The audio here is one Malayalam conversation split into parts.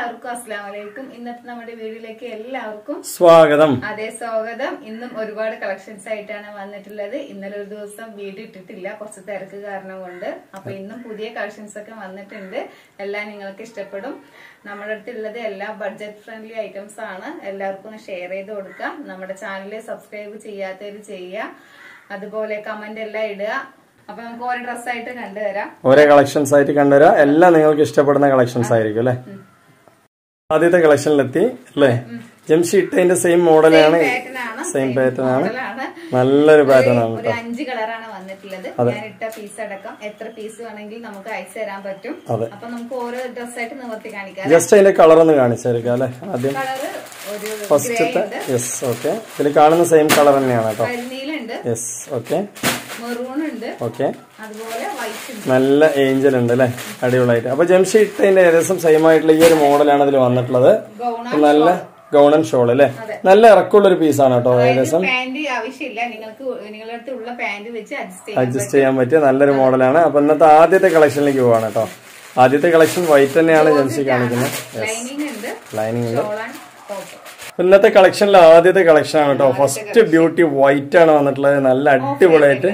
എല്ലാവർക്കും അസ്സാം വലൈക്കും ഇന്നത്തെ നമ്മുടെ വീഡിയോയിലേക്ക് എല്ലാവർക്കും സ്വാഗതം അതേ സ്വാഗതം ഇന്നും ഒരുപാട് കളക്ഷൻസ് ആയിട്ടാണ് വന്നിട്ടുള്ളത് ഇന്നലെ ഒരു ദിവസം വീഡിയോ ഇട്ടിട്ടില്ല കുറച്ച് തിരക്ക് കാരണം കൊണ്ട് അപ്പൊ ഇന്നും പുതിയ കളക്ഷൻസ് ഒക്കെ വന്നിട്ടുണ്ട് എല്ലാം നിങ്ങൾക്ക് ഇഷ്ടപ്പെടും നമ്മുടെ അടുത്തുള്ളത് എല്ലാം ബഡ്ജറ്റ് ഫ്രണ്ട്ലി ഐറ്റംസ് ആണ് എല്ലാവർക്കും ഒന്ന് ഷെയർ ചെയ്ത് കൊടുക്കാം നമ്മുടെ ചാനൽ സബ്സ്ക്രൈബ് ചെയ്യാത്തവർ ചെയ്യുക അതുപോലെ കമന്റ് എല്ലാം ഇടുക അപ്പൊ നമുക്ക് ഓരോ ഡ്രസ്സായിട്ട് കണ്ടുതരാം ഓരോ കളക്ഷൻസ് ആയിട്ട് കണ്ടുവരാം എല്ലാം നിങ്ങൾക്ക് ഇഷ്ടപ്പെടുന്ന കളക്ഷൻസ് ആയിരിക്കും അല്ലെ ആദ്യത്തെ കളക്ഷനിലെത്തി അല്ലേ ജംഷീട്ടിന്റെ സെയിം മോഡലാണ് പാറ്റേൺ ആണ് സെയിം പാറ്റേൺ ആണ് മോഡലാണ് നല്ലൊരു പാറ്റേൺ ആണ് ഒരു അഞ്ച് കളറാണ് വന്നിട്ടുള്ളത് ഞാൻ ഇട്ട പീസ് അടക്കം എത്ര പീസ് വേണമെങ്കിൽ നമുക്ക് അയച്ചു തരാൻ പറ്റും അതെ. അപ്പൊ നമുക്ക് ഓരോ ഡ്രസ്സായിട്ട് നിവർത്തി കാണിക്കാം ജസ്റ്റ് അതിന്റെ കളർ ഒന്ന് കാണിച്ചായിരിക്കും അല്ലെ ആദ്യം കളറ് ഒരു ഗ്രേ ഫസ്റ്റത്തെ ഉണ്ട് യെസ് ഓക്കെ ഇതിൽ കാണുന്ന സെയിം കളർ തന്നെയാണ് കേട്ടോ കരിനീലുണ്ട് യെസ് ഓക്കെ മെറൂൺ ഉണ്ട് ഓക്കെ അതുപോലെ വൈറ്റ് ഉണ്ട് നല്ല ഏഞ്ചൽ ഉണ്ട് അല്ലെ അടിപൊളിയായിട്ട് അപ്പൊ ജംഷീട്ടിന്റെ ഏകദേശം സെയിം ആയിട്ടുള്ള ഈ ഒരു മോഡലാണ് ഇതിൽ വന്നിട്ടുള്ളത് ഗൗണ നല്ല ഗൗണൻ ഷോൾ അല്ലെ നല്ല ഇറക്കമുള്ള ഒരു പീസാണ് കേട്ടോ ഏകദേശം പാന്റ് ആവശ്യമില്ല നിങ്ങൾക്ക് നിങ്ങളുടെ അടുത്ത് ഉള്ള പാന്റ് വെച്ച് അഡ്ജസ്റ്റ് ചെയ്യാം അഡ്ജസ്റ്റ് ചെയ്യാൻ പറ്റിയ നല്ലൊരു മോഡലാണ് അപ്പൊ ഇന്നത്തെ ആദ്യത്തെ കളക്ഷനിലേക്ക് പോവാണ് കേട്ടോ ആദ്യത്തെ കളക്ഷൻ വൈറ്റ് തന്നെയാണ് ജംസി കാണിക്കുന്നത് ലൈനിങ് ഉണ്ട് ലൈനിങ് ഉണ്ട് ഷോൾ ആൻഡ് ടോപ്പ് ഇന്നത്തെ കളക്ഷനിലെ ആദ്യത്തെ കളക്ഷൻ ആണ് കേട്ടോ ഫസ്റ്റ് ബ്യൂട്ടി വൈറ്റ് ആണ് വന്നിട്ടുള്ളത് നല്ല അടിപൊളിയായിട്ട്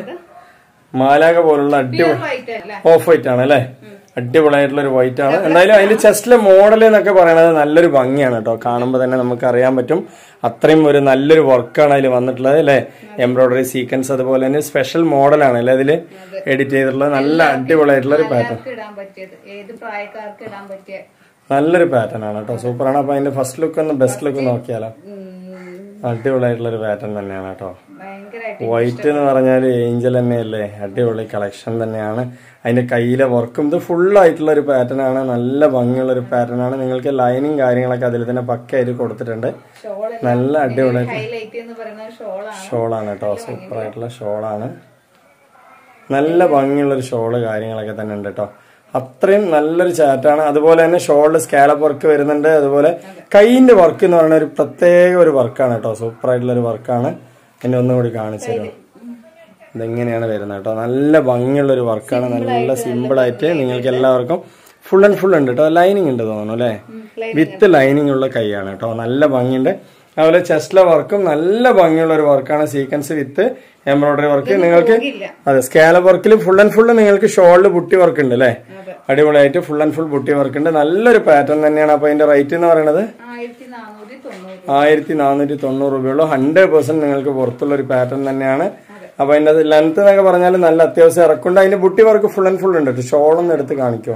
മാലാക പോലുള്ള അടിപൊളി വൈറ്റ് അല്ല ഓഫ് വൈറ്റ് ആണ് അല്ലേ അടിപൊളിയായിട്ടുള്ള ഒരു വൈറ്റ് ആണ് എന്തായാലും അതിന്റെ ചെസ്റ്റിലെ മോഡൽ എന്നൊക്കെ പറയുന്നത് നല്ലൊരു ഭംഗിയാണ് കേട്ടോ കാണുമ്പോൾ തന്നെ നമുക്ക് അറിയാൻ പറ്റും അത്രയും ഒരു നല്ലൊരു വർക്കാണ് അതിൽ വന്നിട്ടുള്ളത് അല്ലെ എംബ്രോയിഡറി സീക്വൻസ് അതുപോലെ തന്നെ സ്പെഷ്യൽ മോഡലാണ് അല്ലെ അതിൽ എഡിറ്റ് ചെയ്തിട്ടുള്ളത് നല്ല അടിപൊളിയായിട്ടുള്ള ഒരു പാറ്റേൺ ആർക്ക് ഇടാൻ പറ്റിയത് ഏത് പ്രായക്കാർക്ക് ഇടാൻ പറ്റിയ നല്ലൊരു പാറ്റേൺ ആണ് കേട്ടോ സൂപ്പറാണ് അപ്പൊ അതിന്റെ ഫസ്റ്റ് ലുക്ക് ഒന്ന് ബെസ്റ്റ് ലുക്ക് നോക്കിയാലോ അടിപൊളിയായിട്ടുള്ള ഒരു പാറ്റേൺ തന്നെയാണ് കേട്ടോ ഭയങ്കരമായിട്ട് വൈറ്റ് എന്ന് പറഞ്ഞാൽ ഏഞ്ചൽ തന്നെയല്ലേ അടിപൊളി കളക്ഷൻ തന്നെയാണ് അതിന്റെ കയ്യിലെ വർക്കും ഇത് ഫുൾ ആയിട്ടുള്ള ഒരു പാറ്റേൺ ആണ് നല്ല ഭംഗിയുള്ള ഒരു പാറ്റേൺ ആണ് നിങ്ങൾക്ക് ലൈനിങ് കാര്യങ്ങളൊക്കെ അതിൽ തന്നെ പക്കയായിട്ട് കൊടുത്തിട്ടുണ്ട് ഷോൾ നല്ല അടിപൊളി ഹൈലൈറ്റ് എന്ന് പറയുന്നത് ഷോളാണ് ഷോളാണ് കേട്ടോ സൂപ്പർ ആയിട്ടുള്ള ഷോളാണ് നല്ല ഭംഗിയുള്ള ഒരു ഷോള് കാര്യങ്ങളൊക്കെ തന്നെ ഉണ്ട് കേട്ടോ അത്രയും നല്ലൊരു ചാറ്റാണ് അതുപോലെ തന്നെ ഷോളിൽ സ്കാലപ്പ് വർക്ക് വരുന്നുണ്ട് അതുപോലെ കൈയിന്റെ വർക്ക് എന്ന് പറയുന്ന ഒരു പ്രത്യേക ഒരു വർക്കാണ് കേട്ടോ സൂപ്പർ ആയിട്ടുള്ള ഒരു വർക്കാണ് എന്നെ ഒന്നും കൂടി കാണിച്ചു തരും ഇതെങ്ങനെയാണ് വരുന്നത് കേട്ടോ നല്ല ഭംഗിയുള്ള ഒരു വർക്കാണ് നല്ല സിമ്പിൾ ആയിട്ട് നിങ്ങൾക്ക് എല്ലാവർക്കും ഫുൾ ആൻഡ് ഫുൾ ഉണ്ട് കേട്ടോ ലൈനിങ് ഉണ്ട് തോന്നുന്നു അല്ലേ വിത്ത് ലൈനിങ് ഉള്ള കൈയാണ് കേട്ടോ നല്ല ഭംഗിയുണ്ട് അതുപോലെ ചെസ്റ്റിലെ വർക്കും നല്ല ഭംഗിയുള്ള ഒരു വർക്കാണ് സീക്വൻസ് വിത്ത് എംബ്രോയിഡറി വർക്ക് നിങ്ങൾക്ക് ഇല്ല അതെ സ്കാല വർക്കിൽ ഫുൾ ആൻഡ് ഫുൾ നിങ്ങൾക്ക് ഷോളിൽ ബുട്ടി വർക്ക് ഉണ്ട് അല്ലേ അടിപൊളിയായിട്ട് ഫുൾ ആൻഡ് ഫുൾ ബുട്ടി വർക്ക് ഉണ്ട് നല്ലൊരു പാറ്റേൺ തന്നെയാണ് അപ്പൊ അതിന്റെ റേറ്റ് എന്ന് പറയുന്നത് ആയിരത്തി നാനൂറ്റി തൊണ്ണൂറ് ആയിരത്തി നാനൂറ്റി തൊണ്ണൂറ് രൂപയുള്ളൂ ഹൺഡ്രഡ് പെർസെന്റ് നിങ്ങൾക്ക് പുറത്തുള്ള ഒരു പാറ്റേൺ തന്നെയാണ് അപ്പൊ അതിന്റെ ലെങ്ത് എന്നൊക്കെ പറഞ്ഞാൽ നല്ല അത്യാവശ്യം ഇറക്കുണ്ട് അതിന്റെ ബുട്ടി വർക്ക് ഫുൾ ആൻഡ് ഫുൾ ഉണ്ട് ഷോളൊന്ന് എടുത്ത് കാണിക്കോ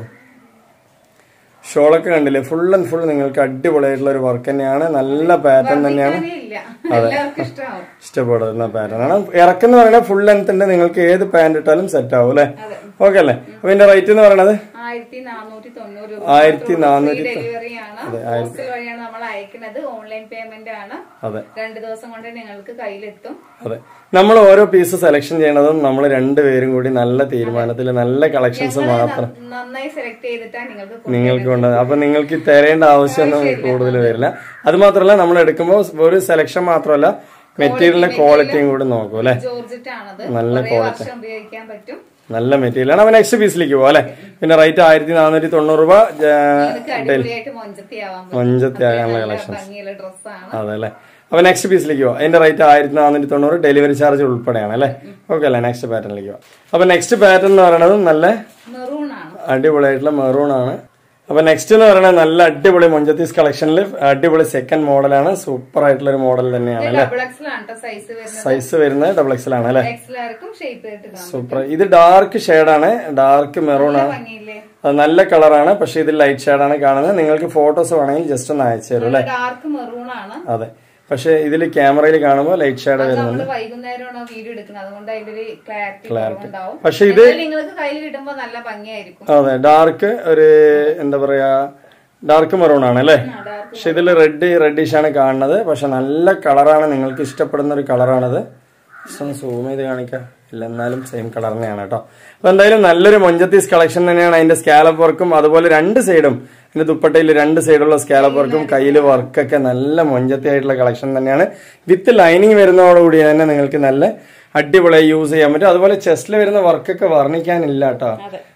ഷോളൊക്കെ കണ്ടില്ലേ ഫുൾ ആൻഡ് ഫുൾ നിങ്ങൾക്ക് അടിപൊളിയായിട്ടുള്ള ഒരു വർക്ക് തന്നെയാണ് നല്ല പാറ്റേൺ തന്നെയാണ് ഇല്ല എല്ലാവർക്കും ഇഷ്ടമാവും ഇഷ്ടപ്പെടുന്ന പാറ്റേൺ ആണ് ഇറക്കെന്ന് പറയുന്നത് ഫുൾ ലെങ്ത് ഉണ്ട് നിങ്ങൾക്ക് ഏത് പാന്റ് ഇട്ടാലും സെറ്റ് ആവും അല്ലെ ഓക്കെ അല്ലേ അപ്പൊ ഇതിന്റെ റേറ്റ് എന്ന് പറയുന്നത് ആയിരത്തി നാനൂറ്റി തൊണ്ണൂറ് രൂപ ആയിരത്തി നാനൂറ്റി ഡെലിവറി ആണ് പോസ്റ്റൽ വഴിയാണ് നമ്മൾ അയക്കുന്നത് ഓൺലൈൻ പേയ്മെന്റ് ആണ് അതെ രണ്ട് ദിവസം കൊണ്ട് നിങ്ങൾക്ക് കയ്യിലെത്തും അതെ നമ്മൾ ഓരോ പീസ് സെലക്ഷൻ ചെയ്യണതും നമ്മൾ രണ്ടുപേരും കൂടി നല്ല തീരുമാനത്തിൽ നല്ല കളക്ഷൻസ് മാത്രം നന്നായി സെലക്ട് ചെയ്തിട്ടാണ് നിങ്ങൾക്ക് കൊ- നിങ്ങൾക്ക് ഉണ്ട് അപ്പൊ നിങ്ങൾക്ക് തരേണ്ട ആവശ്യമൊന്നും കൂടുതൽ വരില്ല അത് മാത്രമല്ല നമ്മൾ എടുക്കുമ്പോൾ ഒരു സെലക്ഷൻ മാത്രമല്ല മെറ്റീരിയലിന്റെ ക്വാളിറ്റിയും കൂടി നോക്കും അല്ലെ ജോർജറ്റ് ആണത് നല്ല കുറേ വർഷം ഉപയോഗിക്കാൻ പറ്റും നല്ല മെറ്റീരിയൽ ആണ് അപ്പൊ നെക്സ്റ്റ് പീസിലേക്ക് പോവാം അല്ലെ പിന്നെ റേറ്റ് ആയിരത്തി നാനൂറ്റി തൊണ്ണൂറ് രൂപ ജ- നിങ്ങൾക്ക് അടിപൊളിയായിട്ട് മൊഞ്ചത്തി ആവാൻ പറ്റും മൊഞ്ചത്തി ആകാനുള്ള നല്ല കളക്ഷൻ ഭംഗിയുള്ള ഡ്രസ്സാണ് അതെ അല്ലേ അപ്പൊ നെക്സ്റ്റ് പീസിലേക്ക് പോവാം അതിന്റെ റേറ്റ് ആയിരത്തി നാനൂറ്റി തൊണ്ണൂറ് ഡെലിവറി ചാർജ് ഉൾപ്പെടെയാണ് അല്ലേ ഓക്കെ അല്ലേ നെക്സ്റ്റ് പാറ്റേണിലേക്ക് പോവാം അപ്പൊ നെക്സ്റ്റ് പാറ്റേൺ എന്ന് പറയുന്നത് നല്ല മെറൂൺ ആണ് അടിപൊളിയായിട്ടുള്ള മെറൂൺ ആണ് അപ്പൊ നെക്സ്റ്റ് എന്ന് പറയുന്നത് നല്ല അടിപൊളി മൊഞ്ചത്തീസ് കളക്ഷനിൽ അടിപൊളി സെക്കൻഡ് മോഡലാണ് സൂപ്പർ ആയിട്ടുള്ള ഒരു മോഡൽ തന്നെയാണ് അല്ലെ ഡബിൾ എക്സലാണ് കേട്ടോ സൈസ് വരുന്നത് സൈസ് വരുന്നത് ഡബിൾ എക്സൽ ആണ് അല്ലെ എക്സലാർക്കും ഷേപ്പ് ചെയ്തിട്ട് കാണും സൂപ്പർ ഇത് ഡാർക്ക് ഷെയ്ഡാണ് ഡാർക്ക് മെറൂൺ ആണ് ഭംഗിയില്ലേ അത് നല്ല കളറാണ് പക്ഷെ ഇത് ലൈറ്റ് ഷെയ്ഡാണ് കാണുന്നത് നിങ്ങൾക്ക് ഫോട്ടോസ് വേണമെങ്കിൽ ജസ്റ്റ് ഒന്ന് അയച്ചു തരും അല്ലെ ഡാർക്ക് മെറൂൺ ആണ് അതെ പക്ഷെ ഇതിൽ ക്യാമറയിൽ കാണുമ്പോൾ ലൈറ്റ് ഷെയ്ഡ് വരുന്നത് നമ്മള് വൈകുന്നേരമാണ് വീഡിയോ എടുക്കുന്നത് അതുകൊണ്ട് അതിന്റെ ഒരു ക്ലാരിറ്റി കുറവുണ്ടാവും പക്ഷെ ഇത് എന്നാലും നിങ്ങൾക്ക് കയ്യിൽ കിട്ടുമ്പോ നല്ല ഭംഗിയായിരിക്കും അതെ ഡാർക്ക് ഒരു എന്താ പറയാ ഡാർക്ക് മെറൂൺ ആണ് അല്ലേ ഡാർക്ക് പക്ഷെ ഇതിൽ റെഡ് റെഡിഷ് ആണ് കാണുന്നത് പക്ഷെ നല്ല കളറാണ് നിങ്ങൾക്ക് ഇഷ്ടപ്പെടുന്ന ഒരു കളറാണത് സൂം ചെയ്ത് കാണിക്കാം ഇല്ല എന്നാലും സെയിം കളർ തന്നെയാണ് കേട്ടോ അപ്പൊ എന്തായാലും നല്ലൊരു മൊഞ്ചത്തീസ് കളക്ഷൻ തന്നെയാണ് അതിന്റെ സ്കാലപ്പ് വർക്കും അതുപോലെ രണ്ട് സൈഡും അതിന്റെ ദുപ്പട്ടയിൽ രണ്ട് സൈഡുള്ള സ്കാലപ്പ് വർക്കും കയ്യിൽ വർക്കൊക്കെ നല്ല മൊഞ്ചത്തി ആയിട്ടുള്ള കളക്ഷൻ തന്നെയാണ് വിത്ത് ലൈനിങ് വരുന്നതോടുകൂടി തന്നെ നിങ്ങൾക്ക് നല്ല അടിപൊളിയായി യൂസ് ചെയ്യാൻ പറ്റും അതുപോലെ ചെസ്റ്റിൽ വരുന്ന വർക്കൊക്കെ വർണ്ണിക്കാനില്ല കേട്ടോ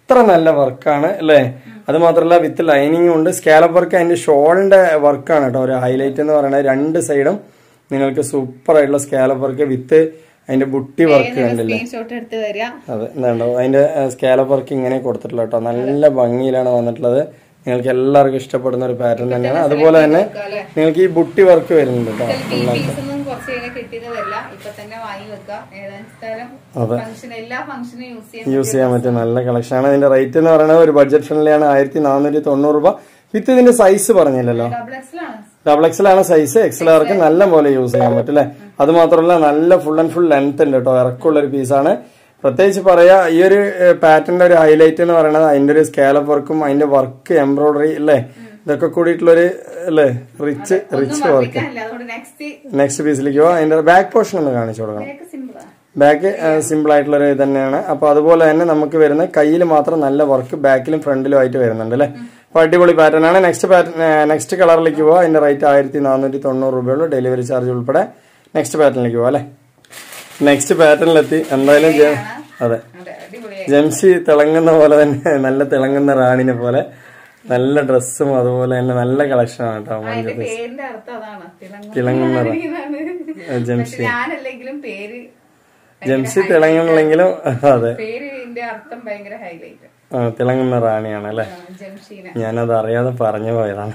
അത്ര നല്ല വർക്കാണ് അല്ലേ അത് മാത്രമല്ല വിത്ത് ലൈനിങ്ങും ഉണ്ട് സ്കാലപ്പ് വർക്ക് അതിന്റെ ഷോളിന്റെ വർക്കാണ് കേട്ടോ ഒരു ഹൈലൈറ്റ് എന്ന് പറയുന്നത് രണ്ട് സൈഡും നിങ്ങൾക്ക് സൂപ്പർ ആയിട്ടുള്ള സ്കാലപ്പ് വർക്ക് വിത്ത് അതിന്റെ ബുട്ടി വർക്ക് കണ്ടില്ലേ സ്ക്രീൻഷോട്ട് എടുത്ത് വരിക അതെ എന്താണ്ടോ അതിന്റെ സ്കാലപ്പ് വർക്ക് ഇങ്ങനെ കൊടുത്തിട്ടുള്ള കേട്ടോ നല്ല ഭംഗിയിലാണ് വന്നിട്ടുള്ളത് നിങ്ങൾക്ക് എല്ലാവർക്കും ഇഷ്ടപ്പെടുന്ന ഒരു പാറ്റേൺ തന്നെയാണ് അതുപോലെ തന്നെ അല്ലേ? നിങ്ങൾക്ക് ഈ ബുട്ടി വർക്ക് വരുന്നുണ്ട് കേട്ടോ ചിലപ്പോ ഈ പീസ് ഒന്നും കുറച്ച് കഴിഞ്ഞാൽ കിട്ടിയെന്ന് വരില്ല ഇപ്പൊ തന്നെ വാങ്ങി വെക്കാം ഏതാനും സ്ഥലം ഫംഗ്ഷൻ എല്ലാ ഫംഗ്ഷനും യൂസ് ചെയ്യാൻ യൂസ് ചെയ്യാൻ പറ്റിയ നല്ല കളക്ഷൻ ആണ് ഇതിന്റെ റേറ്റ് എന്ന് പറയുന്നത് ഒരു ബഡ്ജറ്റ് ഫ്രണ്ട്ലിയാണ് ആയിരത്തി നാനൂറ്റി തൊണ്ണൂറ് രൂപ വിത്ത് ഇതിന്റെ സൈസ് പറഞ്ഞില്ലല്ലോ ഡബിൾ എക്സിലാണ് ഡബിൾ എക്സൽ ആണ് സൈസ് എക്സൽ ആർക്ക് നല്ല പോലെ യൂസ് ചെയ്യാൻ പറ്റും അല്ലേ അത് മാത്രമല്ല നല്ല ഫുൾ ആൻഡ് ഫുൾ ലെങ്ത് ഉണ്ട് കേട്ടോ ഇറക്കമുള്ള ഒരു പീസാണ് പ്രത്യേകിച്ച് പറയാ ഈ ഒരു പാറ്റേണിന്റെ ഒരു ഹൈലൈറ്റ് എന്ന് പറയുന്നത് അതിന്റെ ഒരു സ്കാലപ്പ് വർക്കും അതിന്റെ വർക്ക് എംബ്രോയിഡറി അല്ലേ ഇതൊക്കെ കൂടിയിട്ടുള്ളൊരു അല്ലേ റിച്ച് റിച്ച് വർക്ക് അല്ല അതുകൊണ്ട് നെക്സ്റ്റ് നെക്സ്റ്റ് പീസിലേക്ക് പോവാം അതിന്റെ ബാക്ക് പോർഷൻ ഒന്ന് കാണിച്ചു കൊടുക്കണം സിമ്പിളാണ് ബാക്ക് സിമ്പിൾ ആയിട്ടുള്ള ഒരു ഇത് തന്നെയാണ് അപ്പൊ അതുപോലെ തന്നെ നമുക്ക് വരുന്ന കയ്യിൽ മാത്രം നല്ല വർക്ക് ബാക്കിലും ഫ്രണ്ടിലും ആയിട്ട് വരുന്നുണ്ട് അല്ലേ അപ്പൊ അടിപൊളി പാറ്റേൺ ആണ് നെക്സ്റ്റ് പാറ്റേൺ നെക്സ്റ്റ് കളറിലേക്ക് പോവാം അതിന്റെ റേറ്റ് ആയിരത്തി നാനൂറ്റി തൊണ്ണൂറ് രൂപയുള്ളൂ ഡെലിവറി ചാർജ് ഉൾപ്പെടെ നെക്സ്റ്റ് പാറ്റേണിലേക്ക് പോവാം അല്ലേ നെക്സ്റ്റ് പാറ്റേണിലെത്തി എന്തായാലും ജെ- അതെ അതെ അടിപൊളിയായി ജംഷി തിളങ്ങുന്ന പോലെ തന്നെ നല്ല തിളങ്ങുന്ന റാണിനെ പോലെ നല്ല ഡ്രസ്സും അതുപോലെ തന്നെ നല്ല കളക്ഷനാണ് കേട്ടോ അതിന്റെ പേരിന്റെ അർത്ഥം അതാണ് തിളങ്ങുന്ന തിളങ്ങുന്ന റാ- റാണിന്നാണ്. ജംഷി പക്ഷെ ഞാനല്ലെങ്കിലും പേര് ജംഷി തിളങ്ങുന്നില്ലെങ്കിലും അതെ പേരിന്റെ അർത്ഥം ഭയങ്കര ഹൈലൈറ്റ് ആ, തിളങ്ങുന്ന റാണിയാണ് അല്ലേ ജംഷീന ഞാനത് അറിയാതെ പറഞ്ഞു പോയതാണ്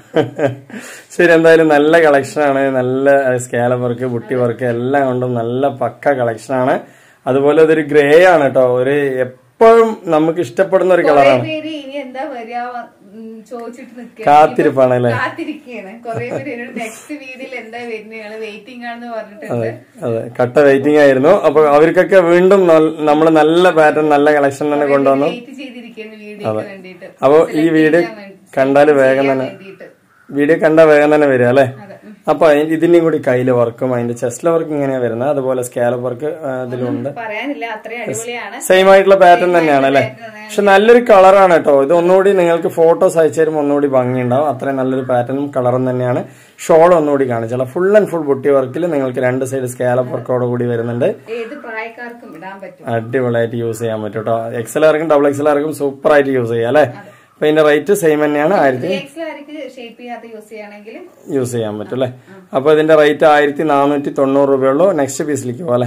ശരി എന്തായാലും നല്ല കളക്ഷനാണ് നല്ല സ്കാല വർക്ക് ബുട്ടി വർക്ക് എല്ലാം കൊണ്ടും നല്ല പക്ക കളക്ഷനാണ് അതുപോലെ ഇതൊരു ഗ്രേ ആണ് കേട്ടോ ഒരു എപ്പോഴും നമുക്ക് ഇഷ്ടപ്പെടുന്ന ഒരു കൊറേ കളറാണ് പേര് ഇനി എന്താ വരിക ഉം, ചോദിച്ചിട്ട് നിൽക്കുക കാത്തിരിപ്പാണ് അല്ലേ കാത്തിരിക്കുകയാണ് കൊറേ പേര് എന്നോട് നെക്സ്റ്റ് വീഡിയോയിൽ എന്താ വരുന്നത് വെയിറ്റിംഗ് ആണെന്ന് പറഞ്ഞിട്ടുണ്ട് അതെ അതെ കട്ട വെയിറ്റിംഗ് ആയിരുന്നു അപ്പൊ അവർക്കൊക്കെ വീണ്ടും നമ്മൾ നല്ല പാറ്റേൺ നല്ല കളക്ഷൻ തന്നെ കൊണ്ടുവന്നു വെയിറ്റ് ചെയ്തിരിക്കുകയാണ് വീഡിയോക്ക് വേണ്ടിയിട്ട് അപ്പൊ ഈ വീഡിയോ കണ്ടാല് വേഗം തന്നെ വേണ്ടിയിട്ട് വീഡിയോ കണ്ടാൽ വേഗം തന്നെ വരിക അല്ലേ അതെ ഉം. അപ്പൊ അയി- ഇതിന്റെയും കൂടി കയ്യില് വർക്കും അതിന്റെ ചെസ്റ്റിലെ വർക്ക് ഇങ്ങനെയാ വരുന്നത് അതുപോലെ സ്കാലപ്പ് വർക്ക് ഇതിലുണ്ട് പറയാനില്ല അത്രയും അടിപൊളിയാണ് സെയിം ആയിട്ടുള്ള പാറ്റേൺ തന്നെയാണ് അല്ലേ പക്ഷെ നല്ലൊരു കളറാണ് കേട്ടോ ഇത് ഒന്നുകൂടി നിങ്ങൾക്ക് ഫോട്ടോസ് അയച്ചു തരുമ്പോൾ ഒന്നുകൂടി ഭംഗിയുണ്ടാവും അത്രയും നല്ലൊരു പാറ്റേണും കളറും തന്നെയാണ് ഷോൾ ഒന്നുകൂടി കാണിച്ചാൽ ഫുൾ ആൻഡ് ഫുൾ ബുട്ടി വർക്കിൽ നിങ്ങൾക്ക് രണ്ട് സൈഡ് സ്കാലപ്പ് വർക്കോട് കൂടി വരുന്നുണ്ട് ഏത് പ്രായക്കാർക്കും ഇടാൻ പറ്റും അടിപൊളിയായിട്ട് യൂസ് ചെയ്യാൻ പറ്റും കേട്ടോ എക്സൽ ആർക്കും ഡബിൾ എക്സൽ ആർക്കും സൂപ്പർ ആയിട്ട് യൂസ് ചെയ്യാം അല്ലേ അപ്പൊ ഇതിന്റെ റേറ്റ് സെയിം തന്നെയാണ് ആയിരത്തി എക്സിലാർക്ക് ഷേപ്പ് ചെയ്യാത്ത യൂസ് ചെയ്യുകയാണെങ്കിൽ യൂസ് ചെയ്യാൻ പറ്റും അല്ലേ അപ്പൊ ഇതിന്റെ റേറ്റ് ആയിരത്തി നാനൂറ്റി തൊണ്ണൂറ് രൂപയുള്ളൂ നെക്സ്റ്റ് പീസിലേക്ക് പോകാം അല്ലേ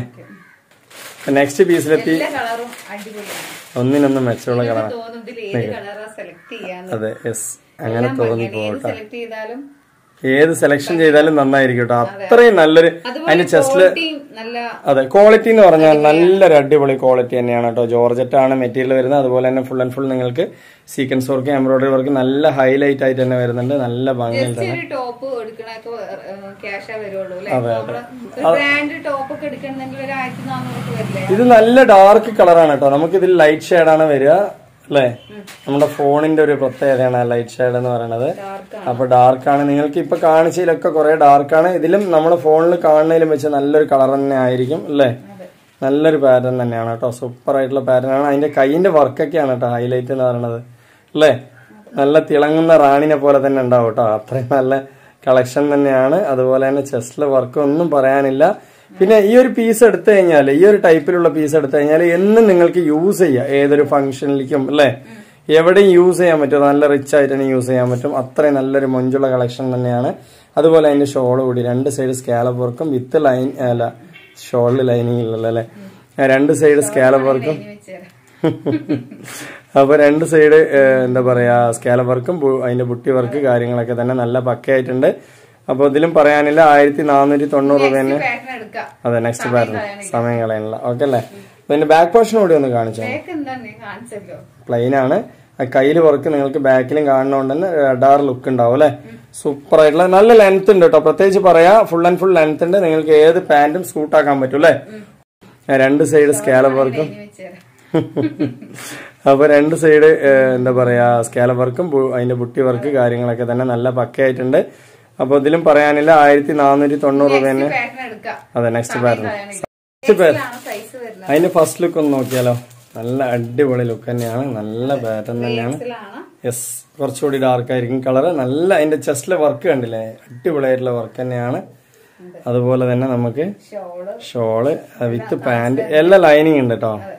നെക്സ്റ്റ് പീസിലെത്തി എല്ലാ കളറും അടിപൊളിയാണ് ഒന്നിനൊന്നും മെച്ചമുള്ള കളർ തോന്നും ഇതിൽ ഏത് കളറാ സെലക്ട് ചെയ്യാന്ന് അതെ യെസ് അങ്ങനെ തോന്നി ഏത് സെലക്ട് ചെയ്താലും ഏത് സെലക്ഷൻ ചെയ്താലും നന്നായിരിക്കും കേട്ടോ അത്രയും നല്ലൊരു അതുപോലെ അതിന്റെ ചെസ്റ്റില് ക്വാളിറ്റിയും നല്ല അതെ ക്വാളിറ്റി എന്ന് പറഞ്ഞാൽ നല്ലൊരു അടിപൊളി ക്വാളിറ്റി തന്നെയാണ് കേട്ടോ ജോർജറ്റ് ആണ് മെറ്റീരിയൽ വരുന്നത് അതുപോലെ തന്നെ ഫുൾ ആൻഡ് ഫുൾ നിങ്ങൾക്ക് സീക്വൻസ് വർക്ക് എംബ്രോയിഡറി വർക്ക് നല്ല ഹൈലൈറ്റ് ആയിട്ട് തന്നെ വരുന്നുണ്ട് നല്ല ഭംഗിയിൽ ജസ്റ്റ് ഒരു ടോപ്പ് എടുക്കണൊക്കെ ക്യാഷാ വരുള്ളൂ അല്ലെ ബ്രാൻഡ് ടോപ്പ് ഒക്കെ എടുക്കണമെങ്കിൽ ഒരു ആയിരത്തി നാനൂറ് വരില്ലേ ഇത് നല്ല ഡാർക്ക് കളറാണ് കേട്ടോ നമുക്ക് ഇതിൽ ലൈറ്റ് ഷെയ്ഡാണ് വരിക അല്ലേ നമ്മുടെ ഫോണിന്റെ ഒരു പ്രത്യേകതയാണ് ലൈറ്റ് ഷെയ്ഡ് എന്ന് പറയുന്നത് ഡാർക്ക് അപ്പൊ ഡാർക്കാണ് നിങ്ങൾക്ക് ഇപ്പൊ കാണിച്ചതിലൊക്കെ കുറെ ഡാർക്കാണ് ഇതിലും നമ്മുടെ ഫോണിൽ കാണുന്നതിലും വെച്ച് നല്ലൊരു കളർ തന്നെ ആയിരിക്കും അല്ലേ അതെ നല്ലൊരു പാറ്റേൺ തന്നെയാണ് കേട്ടോ സൂപ്പർ ആയിട്ടുള്ള പാറ്റേൺ ആണ് അതിന്റെ കൈയിന്റെ വർക്കൊക്കെയാണ് കേട്ടോ ഹൈലൈറ്റ് എന്ന് പറയുന്നത് അല്ലേ നല്ല തിളങ്ങുന്ന റാണിനെ പോലെ തന്നെ ഉണ്ടാവും കേട്ടോ അത്രയും നല്ല കളക്ഷൻ തന്നെയാണ് അതുപോലെ തന്നെ ചെസ്റ്റിലെ വർക്ക് ഒന്നും പറയാനില്ല പിന്നെ ഈ ഒരു പീസ് എടുത്തു കഴിഞ്ഞാൽ ഈ ഒരു ടൈപ്പിലുള്ള പീസ് എടുത്തു കഴിഞ്ഞാൽ എന്നും നിങ്ങൾക്ക് യൂസ് ചെയ്യാം ഏതൊരു ഫംഗ്ഷനിലേക്കും അല്ലേ എവിടെയും യൂസ് ചെയ്യാൻ പറ്റും നല്ല റിച്ച് ആയിട്ട് തന്നെ യൂസ് ചെയ്യാൻ പറ്റും അത്രയും നല്ലൊരു മൊഞ്ചുള്ള കളക്ഷൻ തന്നെയാണ് അതുപോലെ അതിന്റെ ഷോൾ കൂടി രണ്ട് സൈഡ് സ്കാലപ്പ് വർക്കും വിത്ത് ലൈൻ അല്ല ഷോളിൽ ലൈനിങ് ഇല്ലല്ലോ അല്ലെ രണ്ട് സൈഡ് സ്കാലപ്പ് വർക്കും ഇനി വെച്ചുതരാം അപ്പൊ രണ്ട് സൈഡ് എന്താ പറയാ സ്കാലപ്പ് വർക്കും ബു- അതിന്റെ ബുട്ടി വർക്ക് കാര്യങ്ങളൊക്കെ തന്നെ നല്ല പക്കയായിട്ടുണ്ട് അപ്പൊ ഇതിലും പറയാനില്ല ആയിരത്തി നാനൂറ്റി തൊണ്ണൂറ് രൂപ തന്നെ പാറ്റേൺ എടുക്കാം അതെ നെക്സ്റ്റ് പാറ്റേൺ സമയം കളയാനില്ല ഓക്കെ അല്ലേ പിന്നെ ബാക്ക് പോർഷൻ കൂടി ഒന്ന് കാണിച്ചോ ബാക്ക് എന്താണ് നീ കാണിച്ചല്ലോ പ്ലെയിൻ ആണ് കയ്യിൽ വർക്ക് നിങ്ങൾക്ക് ബാക്കിലും കാണുന്നതുകൊണ്ട് തന്നെ ഡാർ ലുക്ക് ഉണ്ടാവും അല്ലെ സൂപ്പർ ആയിട്ടുള്ള നല്ല ലെങ്ത് ഉണ്ട് കേട്ടോ പ്രത്യേകിച്ച് പറയാ ഫുൾ ആൻഡ് ഫുൾ ലെങ്ത് ഉണ്ട് നിങ്ങൾക്ക് ഏത് പാന്റും സൂട്ട് ആക്കാൻ പറ്റും അല്ലെ രണ്ട് സൈഡ് സ്കാലപ്പ് വർക്കും ഇനി വെച്ചുതരാം അപ്പൊ രണ്ട് സൈഡ് എന്താ പറയാ സ്കാലപ്പ് വർക്കും ബു- അതിന്റെ ബുട്ടി വർക്ക് കാര്യങ്ങളൊക്കെ തന്നെ നല്ല പക്കയായിട്ടുണ്ട് അപ്പൊ ഇതിലും പറയാനില്ല ആയിരത്തി നാനൂറ്റി തൊണ്ണൂറ് രൂപ തന്നെ പാറ്റേൺ എടുക്കാം അതെ നെക്സ്റ്റ് പാറ്റേൺ നെക്സ്റ്റിലാണ് സൈസ് വരുന്നത് അതിന്റെ ഫസ്റ്റ് ലുക്ക് ഒന്ന് നോക്കിയാലോ നല്ല അടിപൊളി ലുക്ക് തന്നെയാണ് നല്ല പാറ്റേൺ തന്നെയാണ് നെക്സ്റ്റിലാണ് യെസ് കുറച്ചുകൂടി ഡാർക്ക് ആയിരിക്കും കളർ നല്ല അതിന്റെ ചെസ്റ്റിലെ വർക്ക് കണ്ടില്ലേ അടിപൊളിയായിട്ടുള്ള വർക്ക് തന്നെയാണ് അതുപോലെ തന്നെ നമുക്ക് ഷോള് ഷോള് വിത്ത് പാന്റ് എല്ലാം ലൈനിങ് ഉണ്ട് കേട്ടോ അതെ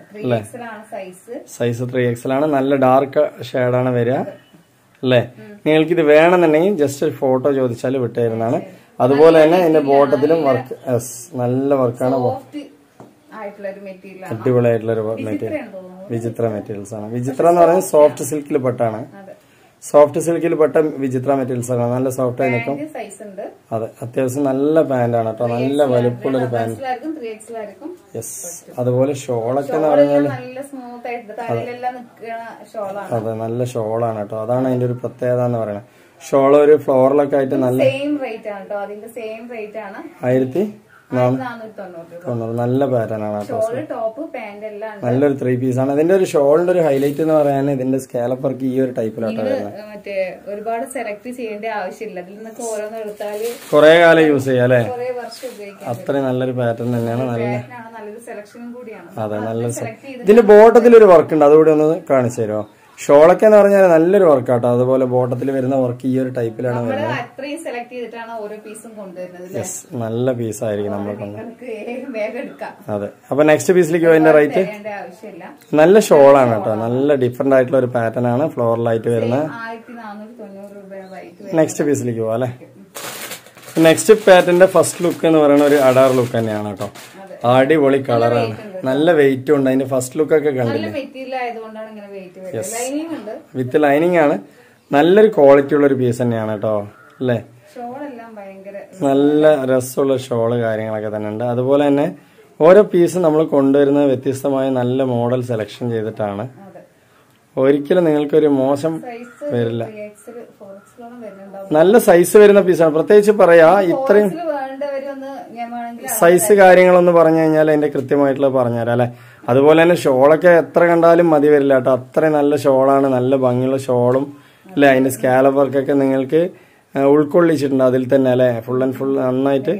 ത്രീ എക്സിലാണ് സൈസ് സൈസ് ത്രീ എക്സൽ ആണ് നല്ല ഡാർക്ക് ഷെയ്ഡാണ് വരിക അല്ലേ നിങ്ങൾക്ക് ഇത് വേണമെന്നുണ്ടെങ്കിൽ ജസ്റ്റ് ഒരു ഫോട്ടോ ചോദിച്ചാൽ വിട്ടുതരുന്നതാണ് അതുപോലെ തന്നെ ഇതിന്റെ ബോട്ടത്തിലും വർക്ക് യെസ് നല്ല വർക്കാണ് സോഫ്റ്റ് ആയിട്ടുള്ള ഒരു മെറ്റീരിയൽ ആണ് അടിപൊളിയായിട്ടുള്ള ഒരു മെറ്റീരിയൽ ഇത്രയാണ് തോന്നുന്നത് വിചിത്ര മെറ്റീരിയൽസ് ആണ് വിചിത്ര എന്ന് പറയുന്നത് സോഫ്റ്റ് സിൽക്കിൽ പെട്ടാണ് അതെ സോഫ്റ്റ് സിൽക്കിൽ പെട്ട വിചിത്ര മെറ്റീരിയൽസ് ആണ് നല്ല സോഫ്റ്റ് ആയി നിൽക്കും പാന്റ് സൈസ് ഉണ്ട് അതെ അത്യാവശ്യം നല്ല പാന്റാണ് കേട്ടോ നല്ല വലുപ്പമുള്ള ഒരു പാന്റ് എക്സിലായിരിക്കും ത്രീ എക്സിലായിരിക്കും യെസ് അതുപോലെ ഷോളൊക്കെ എന്ന് ഷോളെല്ലാം പറഞ്ഞാൽ നല്ല സ്മൂത്ത് ആയിട്ട് തലയിലെല്ലാം നിൽക്കുന്ന ഷോളാണ് അതെ നല്ല ഷോളാണ് കേട്ടോ അതാണ് അതിന്റെ ഒരു പ്രത്യേകത എന്ന് പറയുന്നത് ഷോൾ ഒരു ഫ്ലോറിലൊക്കെ ആയിട്ട് നല്ല സെയിം റേറ്റ് ആണ് കേട്ടോ അതിന്റെ സെയിം റേറ്റ് ആണ് ആയിരത്തി നാനൂറ്റി തൊണ്ണൂറ് രൂപ തൊണ്ണൂറ് നല്ല പാറ്റേൺ ആണ് കേട്ടോ ഷോള് ടോപ്പ് പാന്റ് എല്ലാം ഉണ്ട് നല്ലൊരു ത്രീ പീസ് ആണ് ഇതിന്റെ ഒരു ഷോളിന്റെ ഒരു ഹൈലൈറ്റ് എന്ന് പറയാൻ ഇതിന്റെ സ്കാലപ്പ് വർക്ക് ഈ ഒരു ടൈപ്പിലോട്ടോ വരുന്നത് ഇത് മറ്റേ ഒരുപാട് സെലക്ട് ചെയ്യേണ്ട ആവശ്യമില്ല അതിൽ നിന്നൊക്കെ ഓരോന്ന് എടുത്താല് കുറെ കാലം യൂസ് ചെയ്യാം അല്ലേ കുറെ വർഷം ഉപയോഗിക്കാം അത്രയും നല്ലൊരു പാറ്റേൺ തന്നെയാണ് നല്ല പാറ്റിനാണ് നല്ലൊരു സെലക്ഷനും കൂടിയാണ് അതെ നല്ല സെലക്ട് ചെയ്ത് ഇതിന്റെ ബോട്ടത്തിൽ ഒരു വർക്ക് ഉണ്ട് അതുകൂടി ഒന്ന് കാണിച്ചു തരുമോ ഷോളൊക്കെ എന്ന് പറഞ്ഞാൽ നല്ലൊരു വർക്കാട്ടോ അതുപോലെ ബോട്ടത്തിൽ വരുന്ന വർക്ക് ഈ ഒരു ടൈപ്പിലാണ് നമ്മള് അത്രയും സെലക്ട് ചെയ്തിട്ടാണ് ഓരോ പീസും കൊണ്ടുവരുന്നത് ല്ലേ? നല്ല പീസ് ആയിരിക്കും നമ്മൾ കൊണ്ട് നിങ്ങൾക്ക് ഏത് വേഗം എടുക്കാം അതെ അപ്പൊ നെക്സ്റ്റ് പീസിലേക്ക് അതിന്റെ റേറ്റ് തരേണ്ട ആവശ്യമില്ല നല്ല ഷോളാണ് കേട്ടോ നല്ല ഡിഫറെന്റ് ആയിട്ടുള്ള ഒരു പാറ്റേൺ ആണ് ഫ്ലോറലായിട്ട് വരുന്ന ആയിരത്തി നാനൂറ്റി തൊണ്ണൂറ് രൂപയാണ് റേറ്റ് നെക്സ്റ്റ് പീസിലേക്ക് പോവാം അല്ലെ നെക്സ്റ്റ് പാറ്റിന്റെ ഫസ്റ്റ് ലുക്ക് എന്ന് പറയുന്ന ഒരു അഡാർ ലുക്ക് തന്നെയാണ് കേട്ടോ അടിപൊളി കളറാണ് നല്ല വെയിറ്റും ഉണ്ട് അതിന്റെ ഫസ്റ്റ് ലുക്ക് ഒക്കെ കണ്ടില്ലേ നല്ല മെറ്റീരിയൽ ആയതുകൊണ്ടാണ് ഇങ്ങനെ വെയിറ്റ് വരുന്നത് ലൈനിങ് ഉണ്ട് വിത്ത് ലൈനിങ് ആണ് നല്ലൊരു ക്വാളിറ്റി ഉള്ള ഒരു പീസ് തന്നെയാണ് കേട്ടോ അല്ലേ ഷോളെല്ലാം ഭയങ്കര നല്ല രസമുള്ള ഷോള് കാര്യങ്ങളൊക്കെ തന്നെ ഉണ്ട് അതുപോലെ തന്നെ ഓരോ പീസ് നമ്മൾ കൊണ്ടുവരുന്നത് വ്യത്യസ്തമായ നല്ല മോഡൽ സെലക്ഷൻ ചെയ്തിട്ടാണ് അതെ ഒരിക്കലും നിങ്ങൾക്കൊരു മോശം സൈസ് വരില്ല ത്രീ എക്സിൽ ഫോർ എക്സിലോളം വരുന്നുണ്ടാവും നല്ല സൈസ് വരുന്ന പീസാണ് പ്രത്യേകിച്ച് പറയാ ഇത്രയും ഫോർ വേണ്ടവരൊന്ന് ഞാൻ വേണമെങ്കിൽ സൈസ് കാര്യങ്ങളൊന്ന് പറഞ്ഞു കഴിഞ്ഞാൽ അതിന്റെ കൃത്യമായിട്ടുള്ള പറഞ്ഞുതരാം അല്ലെ അതുപോലെ തന്നെ ഷോളൊക്കെ എത്ര കണ്ടാലും മതി വരില്ല കേട്ടോ അത്രയും നല്ല ഷോളാണ് നല്ല ഭംഗിയുള്ള ഷോളും അല്ലെ അതിന്റെ സ്കാലപ്പ് വർക്കൊക്കെ നിങ്ങൾക്ക് ആ, ഉൾക്കൊള്ളിച്ചിട്ടുണ്ട് അതിൽ തന്നെ അല്ലെ ഫുൾ ആൻഡ് ഫുൾ നന്നായിട്ട്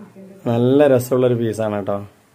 നല്ല രസമുള്ള ഒരു പീസാണ് കേട്ടോ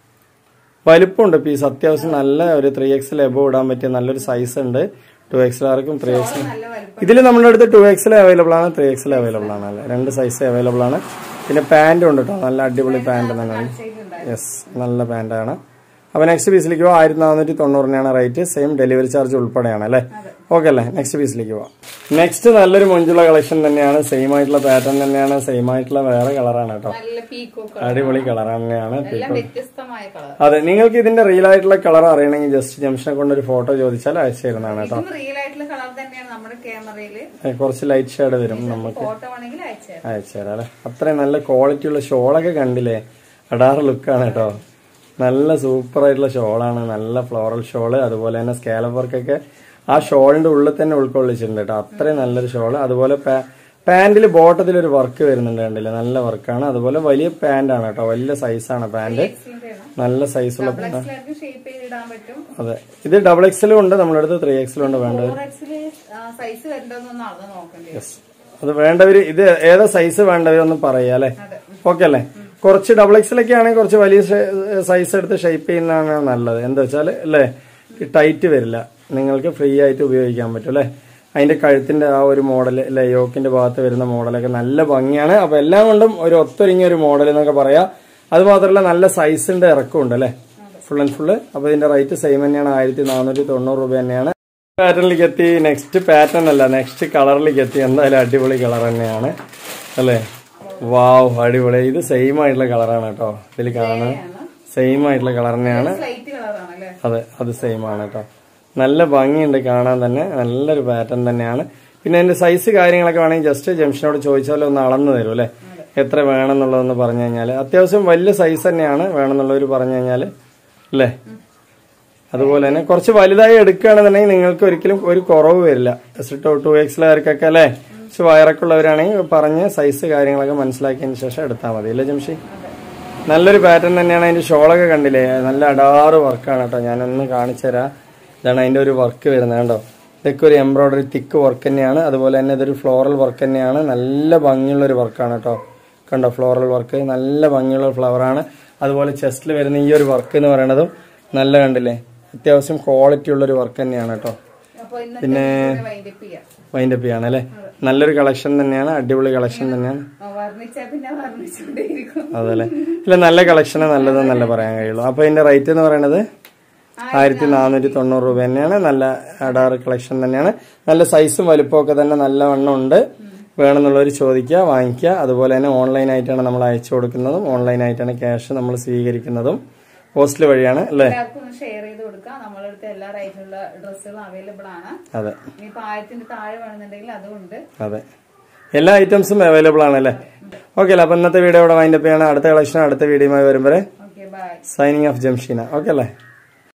വലിപ്പമുണ്ട് പീസ് അത്യാവശ്യം നല്ല ഒരു ത്രീ എക്സിൽ എബോ ഇടാൻ പറ്റിയ നല്ലൊരു സൈസ് ഉണ്ട് ടു എക്സിലാർക്കും ത്രീ എക്സിൽ നല്ല വലുപ്പം ഇതിൽ നമ്മുടെ അടുത്ത് ടു എക്സിൽ അവൈലബിൾ ആണ് ത്രീ എക്സിൽ അവൈലബിൾ ആണ് അല്ലേ രണ്ട് സൈസ് അവൈലബിൾ ആണ് പിന്നെ പാൻറ്റും ഉണ്ട് കേട്ടോ നല്ല അടിപൊളി പാൻറ് തന്നെയാണ് ചെയ്തിട്ടുണ്ടായിരുന്നു യെസ് നല്ല പാൻറ്റാണ് അപ്പോൾ നെക്സ്റ്റ് പീസിലേക്ക് പോവാം ആയിരത്തി നാനൂറ്റി തൊണ്ണൂറിനാണ് റേറ്റ് സെയിം ഡെലിവറി ചാർജ് ഉൾപ്പെടെയാണ് അല്ലേ ഓക്കെ അല്ലേ നെക്സ്റ്റ് പീസിലേക്ക് പോവാം നെക്സ്റ്റ് നല്ലൊരു മൊഞ്ചുള്ള കളക്ഷൻ തന്നെയാണ് സെയിം ആയിട്ടുള്ള പാറ്റേൺ തന്നെയാണ് സെയിം ആയിട്ടുള്ള വേറെ കളറാണ് കേട്ടോ നല്ല പീക്കോ അടിപൊളി കളർ തന്നെയാണ് എല്ലാം വ്യത്യസ്തമായ കളർ അതെ നിങ്ങൾക്ക് ഇതിന്റെ റിയൽ ആയിട്ടുള്ള കളർ അറിയണമെങ്കിൽ ജസ്റ്റ് ജംഷനെ കൊണ്ട് ഒരു ഫോട്ടോ ചോദിച്ചാൽ അയച്ചു തരുന്നതാണ് കേട്ടോ ഇതും റിയൽ ആയിട്ടുള്ള കളർ തന്നെയാണ് നമ്മുടെ ക്യാമറയില് ഏ, കുറച്ച് ലൈറ്റ് ഷെയ്ഡ് വരും നമുക്ക് ഫോട്ടോ ആണെങ്കിൽ അയച്ചു തരാം അയച്ചു തരാം അല്ലെ അത്രയും നല്ല ക്വാളിറ്റി ഉള്ള ഷോളൊക്കെ കണ്ടില്ലേ അടാറ് ലുക്കാണ് കേട്ടോ നല്ല സൂപ്പർ ആയിട്ടുള്ള ഷോളാണ് നല്ല ഫ്ലോറൽ ഷോള് അതുപോലെ തന്നെ സ്കാലപ്പ് വർക്കൊക്കെ ആ ഷോളിന്റെ ഉള്ളിൽ തന്നെ ഉൾക്കൊള്ളിച്ചിട്ടുണ്ട് കേട്ടോ അത്രയും നല്ലൊരു ഷോള് അതുപോലെ പാന്റിൽ ബോട്ടത്തിൽ ഒരു വർക്ക് വരുന്നുണ്ട് കണ്ടില്ലേ നല്ല വർക്കാണ് അതുപോലെ വലിയ പാന്റ് ആണ് കേട്ടോ വലിയ സൈസാണ് പാന്റ് എക്സിന്റെ ആണ് നല്ല സൈസുള്ള പാന്റ് എക്സിലാർക്ക് ഷേപ്പ് ചെയ്തിടാൻ പറ്റും അതെ ഇത് ഡബിൾ എക്സലും ഉണ്ട് നമ്മുടെ അടുത്ത് ത്രീ എക്സലും ഉണ്ട് വേണ്ടത് ഫോർ എക്സില് സൈസ് വരേണ്ടതെന്നൊന്ന് അളന്ന് നോക്കേണ്ടി വരും അത് വേണ്ടവര് ഇത് ഏതാ സൈസ് വേണ്ടവരൊന്ന് പറയാ അല്ലെ അതെ ഓക്കെ അല്ലേ കുറച്ച് ഡബിൾ എക്സിലൊക്കെ ആണെങ്കിൽ കുറച്ച് വലിയ സൈസ് എടുത്ത് ഷേപ്പ് ചെയ്യുന്നതാണ് നല്ലത് എന്താ വെച്ചാൽ അല്ലേ ടൈറ്റ് വരില്ല നിങ്ങൾക്ക് ഫ്രീ ആയിട്ട് ഉപയോഗിക്കാൻ പറ്റും അല്ലേ അതിന്റെ കഴുത്തിന്റെ ആ ഒരു മോഡൽ അല്ലെ യോക്കിന്റെ ഭാഗത്ത് വരുന്ന മോഡലൊക്കെ നല്ല ഭംഗിയാണ് അപ്പൊ എല്ലാം കൊണ്ടും ഒരു ഒത്തൊരുങ്ങിയ ഒരു മോഡൽ എന്നൊക്കെ പറയാം അത് മാത്രമല്ല നല്ല സൈസിന്റെ ഇറക്കമുണ്ട് അല്ലേ ഫുൾ ആൻഡ് ഫുള്ള് അപ്പൊ ഇതിന്റെ റേറ്റ് സെയിം തന്നെയാണ് ആയിരത്തി നാനൂറ്റി തൊണ്ണൂറ് രൂപ തന്നെയാണ് പാറ്റേണിലേക്ക് എത്തി നെക്സ്റ്റ് പാറ്റേൺ അല്ല നെക്സ്റ്റ് കളറിലേക്ക് എത്തി എന്തായാലും അടിപൊളി കളർ തന്നെയാണ് അല്ലേ വാവ് അടിപൊളി ഇത് സെയിം ആയിട്ടുള്ള കളറാണ് കേട്ടോ ഇതിൽ കാണുന്നത് സെയിം ആയിട്ടുള്ള കളർ തന്നെയാണ് ലൈറ്റ് കളറാണ് അല്ലേ അതെ അത് സെയിം ആണ് കേട്ടോ നല്ല ഭംഗിയുണ്ട് കാണാൻ തന്നെ നല്ലൊരു പാറ്റേൺ തന്നെയാണ് പിന്നെ അതിന്റെ സൈസ് കാര്യങ്ങളൊക്കെ വേണമെങ്കിൽ ജസ്റ്റ് ജംഷനോട് ചോദിച്ചാൽ ഒന്ന് അളന്നു തരും അല്ലേ എത്ര വേണമെന്നുള്ളതെന്ന് പറഞ്ഞു കഴിഞ്ഞാൽ അത്യാവശ്യം വലിയ സൈസ് തന്നെയാണ് വേണമെന്നുള്ളവർ പറഞ്ഞു കഴിഞ്ഞാൽ അല്ലേ അതുപോലെ തന്നെ കുറച്ച് വലുതായി എടുക്കുകയാണെന്നുണ്ടെങ്കിൽ നിങ്ങൾക്ക് ഒരിക്കലും ഒരു കുറവ് വരില്ല ടു ടു എക്സിലാർക്കൊക്കെ അല്ലേ കുറച്ച് വയറൊക്കെ ഉള്ളവരാണെങ്കിൽ പറഞ്ഞ് സൈസ് കാര്യങ്ങളൊക്കെ മനസ്സിലാക്കിയതിന് ശേഷം എടുത്താൽ മതി അല്ലേ ജംഷി നല്ലൊരു പാറ്റേൺ തന്നെയാണ് അതിന്റെ ഷോളൊക്കെ കണ്ടില്ലേ നല്ല അടാറ് വർക്കാണ് കേട്ടോ ഞാനൊന്ന് കാണിച്ചു തരാം ഇതാണ് അതിന്റെ ഒരു വർക്ക് വരുന്നത് കണ്ടോ ഇതൊക്കെ ഒരു എംബ്രോയിഡറി തിക്ക് വർക്ക് തന്നെയാണ് അതുപോലെ തന്നെ ഇതൊരു ഫ്ലോറൽ വർക്ക് തന്നെയാണ് നല്ല ഭംഗിയുള്ള ഒരു വർക്കാണ് കേട്ടോ കണ്ടോ ഫ്ലോറൽ വർക്ക് നല്ല ഭംഗിയുള്ള ഫ്ലവറാണ് അതുപോലെ ചെസ്റ്റിൽ വരുന്ന ഈ ഒരു വർക്ക് എന്ന് പറയുന്നതും നല്ല കണ്ടില്ലേ അത്യാവശ്യം ക്വാളിറ്റി ഉള്ള ഒരു വർക്ക് തന്നെയാണ് കേട്ടോ അപ്പൊ ഇന്നത്തെ വൈൻഡപ്പ് ചെയ്യാം വൈൻഡപ്പ് ചെയ്യാണ് അല്ലേ നല്ലൊരു കളക്ഷൻ തന്നെയാണ് അടിപൊളി കളക്ഷൻ തന്നെയാണ് ആ, വർണ്ണിച്ചാ പിന്നെ വർണ്ണിച്ചുകൊണ്ടേയിരിക്കും അതല്ലേ ഇല്ല നല്ല കളക്ഷന് നല്ലതെന്നല്ല പറയാൻ കഴിയുള്ളൂ അപ്പൊ ഇതിന്റെ റേറ്റ് എന്ന് പറയുന്നത് ആയിരത്തി നാനൂറ്റി തൊണ്ണൂറ് രൂപ തന്നെയാണ് നല്ല അഡാർ കളക്ഷൻ തന്നെയാണ് നല്ല സൈസും വലുപ്പമൊക്കെ തന്നെ നല്ല വണ്ണം ഉണ്ട് വേണമെന്നുള്ളവർ ചോദിക്കുക വാങ്ങിക്കുക അതുപോലെ തന്നെ ഓൺലൈനായിട്ടാണ് നമ്മൾ അയച്ചു കൊടുക്കുന്നതും ഓൺലൈനായിട്ടാണ് ക്യാഷ് നമ്മൾ സ്വീകരിക്കുന്നതും പോസ്റ്റൽ വഴിയാണ് അല്ലേ എല്ലാവർക്കും ഒന്ന് ഷെയർ ചെയ്ത് കൊടുക്കാം നമ്മളെ അടുത്ത് എല്ലാ റേറ്റിലുള്ള ഡ്രസ്സുകളും അവൈലബിൾ ആണ് അതെ ഇനിയിപ്പോ ആയിരത്തിന്റെ താഴെ വേണമെന്നുണ്ടെങ്കിൽ അതുകൊണ്ട് അതെ എല്ലാ ഐറ്റംസും അവൈലബിൾ ആണ് അല്ലേ ഓക്കെ അല്ലേ അപ്പൊ ഇന്നത്തെ വീഡിയോ ഇവിടെ വൈൻഡപ്പ് ചെയ്യണം അടുത്ത കളക്ഷൻ അടുത്ത വീഡിയോയുമായി വരുമ്പോൾ okay bye signing off Jamsheena okay അല്ലേ